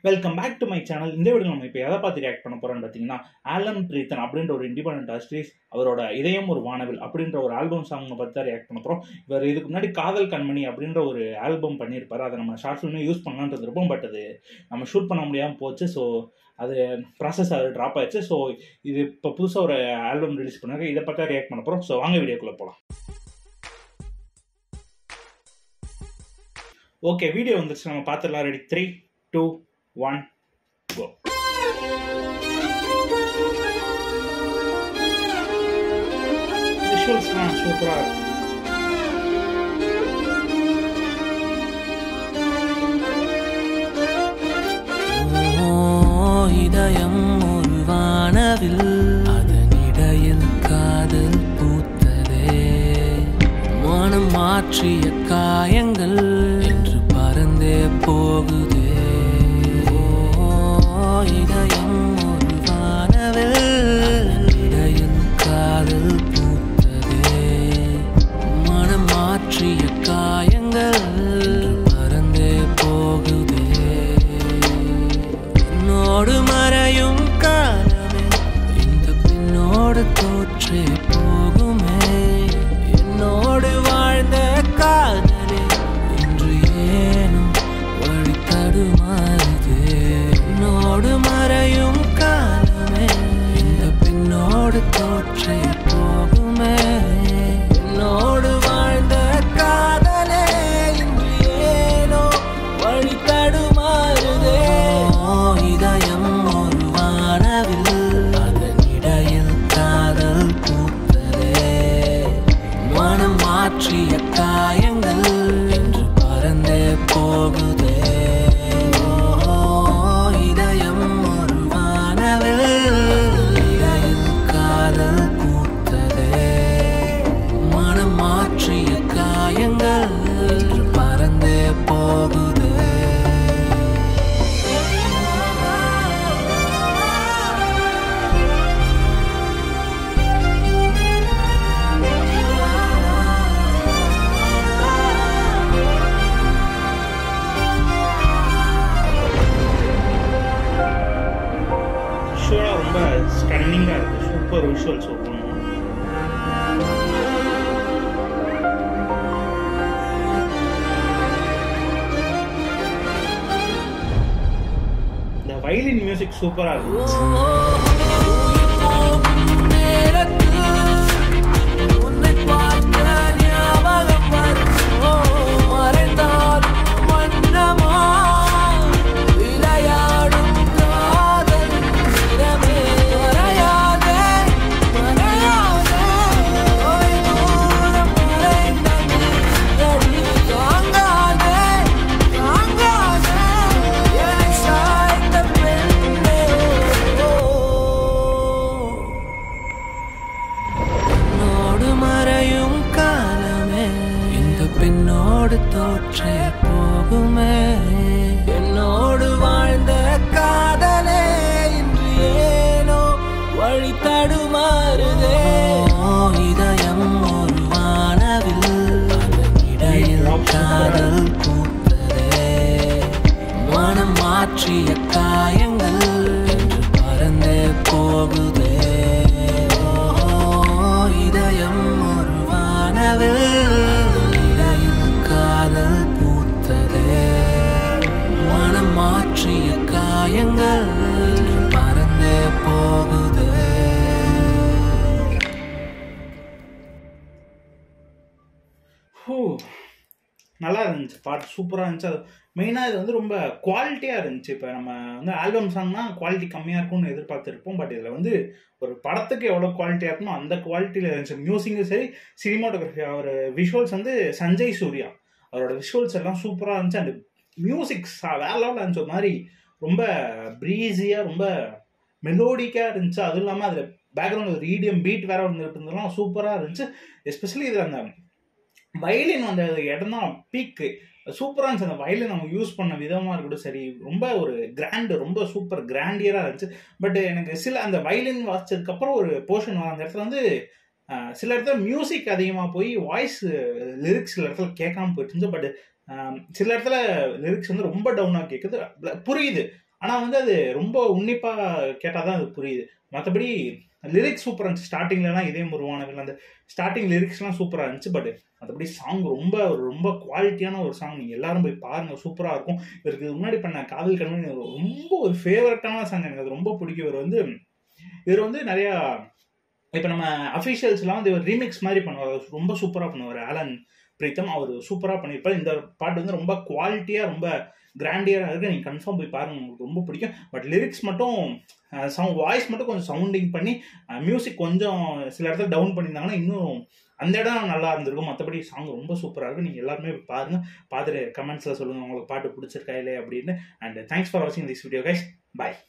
welcome back to my channel இந்த video நம்ம இப்போ எதை பார்த்து ரியாக்ட் பண்ண போறோம்னு பார்த்தீங்கன்னா ஆலம் பிரீத்தன் அப்படின்ற ஒரு இண்டிபெண்டன்ட் ஆர்டிஸ்ட் அவரோட இதயம் ஒரு வானவில் அப்படின்ற ஒரு ஆல்பம் சாங் பற்றி தான் ரியாக்ட் பண்ண போகிறோம் இவர் இதுக்கு முன்னாடி காதல் கண்மணி அப்படின்ற ஒரு ஆல்பம் பண்ணியிருப்பாரு அதை நம்ம ஷார்ட் ஃபிலிமே யூஸ் பண்ணலான்றது இருப்போம் பட் அது நம்ம ஷூட் பண்ண முடியாமல் போச்சு ஸோ அது ப்ராசஸ் அது ட்ராப் ஆயிடுச்சு ஸோ இது இப்போ புதுசாக ஒரு ஆல்பம் ரிலீஸ் பண்ணாங்க இதை பற்றி ரியாக்ட் பண்ண போகிறோம் ஸோ வாங்க வீடியோக்குள்ளே போகலாம் ஓகே வீடியோ வந்துருச்சு நம்ம பார்த்துடலாம் ready three two one go விஷுவல்ஸ்லாம் சூப்பராக இருக்கும் ஓ, இதயம் ஒரு வானவில் அதனிடையில் காதல் பூத்ததே மனம் மாற்றிய காயங்கள் என்று பறந்தே போகுதே ஓ, இதயம் ஒரு வானவில் அதனிடையில் காதல் பூத்ததே மனம் மாற்றிய காயங்கள் என்று பறந்தே போகுதே என்னோடு மறையும் காலமே இந்த பின்னோடு தோற்றே போகுமே என்னோடு வாழ்ந்த காதலே இன்று ஏனும் வழி தடுமாறுதே என்னோடு மறையும் காலமே இந்த பின்னோடு தோற்றே போகுமே என்னோடு வாழ்ந்த காதலே இன்று ஏனோ வழி தடுமாறுதே இதயம் ஒரு வானவில் அதனிடையில் காதல் பூத்ததே மனம் மாற்றிய காயங்கள் என்று பறந்தே போகுதே ஓ, இதயம் ஒரு வானவில் இடையில் காதல் பூத்ததே மனம் மாற்றிய காயங்கள் என்று பறந்தே போகுதே விஷுவலாக ரொம்ப ஸ்டன்னிங்காக இருக்குது சூப்பர் விஷுவல்ஸ் ஒவ்வொன்றும் இந்த வயலின் மியூசிக் சூப்பராக இருக்கு என்னோடு மறையும் காலமே இந்த பெண்ணோடு தோற்றே போகுமே என்னோடு வாழ்ந்த காதலே இன்று ஏனோ வழி தடுமாறுதே இதயம் ஒரு வானவில் அதனிடையில் காதல் பூத்ததே மனம் மாற்றிய காயங்கள் என்று பறந்தே போகுதே ஓ, இதயம் ஒரு வானவில் இடையில் காதல் பூத்ததே மனம் மாற்றிய காயங்கள் என்று பறந்தே போகுதே ஹூ நல்லா இருந்துச்சு பாட்டு சூப்பராக இருந்துச்சு அது மெயினாக இது வந்து ரொம்ப குவாலிட்டியாக இருந்துச்சு இப்போ நம்ம வந்து ஆல்பம் சாங்னா குவாலிட்டி கம்மியாக இருக்கும்னு எதிர்பார்த்துருப்போம் பட் இதில் வந்து ஒரு படத்துக்கு எவ்வளோ குவாலிட்டியாக இருக்குமோ அந்த குவாலிட்டியில் இருந்துச்சு மியூசிக்கும் சரி சினிமாட்டோகிராஃபி அவர் விஷுவல்ஸ் வந்து சஞ்சய் சூர்யா அவரோட விஷுவல்ஸ் எல்லாம் சூப்பராக இருந்துச்சு அந்த மியூசிக்ஸ் வேற லெவலில் இருந்துச்சு ஒரு மாதிரி ரொம்ப ப்ரீஸியாக ரொம்ப மெலோடிக்காக இருந்துச்சு அதுவும் இல்லாமல் அதில் பேக்ரவுண்ட் ஒரு ஈடியம் பீட் வேற ஒன்று இருந்ததெல்லாம் சூப்பராக இருந்துச்சு எஸ்பெஷலி இதில் அந்த வயலின் வந்த இடம் தான் பீக்கு சூப்பராக இருந்துச்சு அந்த வயலின் நம்ம யூஸ் பண்ண விதமாக இருக்கட்டும் சரி ரொம்ப ஒரு கிராண்டு ரொம்ப சூப்பர் கிராண்டியராக இருந்துச்சு பட் எனக்கு சில அந்த வயலின் வாசிச்சதுக்கப்புறம் ஒரு போர்ஷன் வர அந்த இடத்துல வந்து அஹ், சில இடத்துல மியூசிக் அதிகமாக போய் வாய்ஸ் லிரிக்ஸ் சில இடத்துல கேட்காம போயிட்டு இருந்துச்சு பட் சில இடத்துல லிரிக்ஸ் வந்து ரொம்ப டவுனாக கேட்குது புரியுது ஆனால் வந்து அது ரொம்ப உன்னிப்பாக கேட்டால் தான் அது புரியுது மற்றபடி லிரிக்ஸ் சூப்பராக இருந்துச்சு ஸ்டார்டிங்லலாம் இதே முருவானவில் அந்த ஸ்டார்டிங் லிரிக்ஸ்லாம் சூப்பராக இருந்துச்சு பட் மற்றபடி சாங் ரொம்ப ஒரு ரொம்ப குவாலிட்டியான ஒரு சாங் நீங்கள் எல்லாரும் போய் பாருங்கள் சூப்பராக இருக்கும் இவருக்கு இதுக்கு முன்னாடி பண்ண காதல் கண்மணி ரொம்ப ஒரு ஃபேவரட்டான சாங் எனக்கு அது ரொம்ப பிடிக்கும் இவர் வந்து இவர் வந்து நிறையா இப்போ நம்ம அஃபிஷியல்ஸ்லாம் வந்து இவர் ரீமிக்ஸ் மாதிரி பண்ணுவார் ரொம்ப சூப்பராக பண்ணுவார் ஆலன் பிரீத்தம் அவர் சூப்பராக பண்ணியிருப்பார் இந்த பாட்டு வந்து ரொம்ப குவாலிட்டியாக ரொம்ப கிராண்டியராக இருக்குது நீங்கள் கன்ஃபார்ம் போய் பாருங்க உங்களுக்கு ரொம்ப பிடிக்கும் பட் லிரிக்ஸ் மட்டும் சவுண்ட் வாய்ஸ் மட்டும் கொஞ்சம் சவுண்டிங் பண்ணி மியூசிக் கொஞ்சம் சில இடத்துல டவுன் பண்ணியிருந்தாங்கன்னா இன்னும் அந்த இடம் நல்லா இருந்திருக்கும் மற்றபடி சாங் ரொம்ப சூப்பராக இருக்கும் நீங்கள் எல்லாருமே போய் பாருங்க பார்த்துட்டு கமெண்ட்ஸில் சொல்லுங்கள் உங்களுக்கு பாட்டு பிடிச்சிருக்கா இல்லை அப்படின்னு அண்ட் தேங்க்ஸ் ஃபார் வாட்சிங் திஸ் வீடியோ கைஸ் பாய்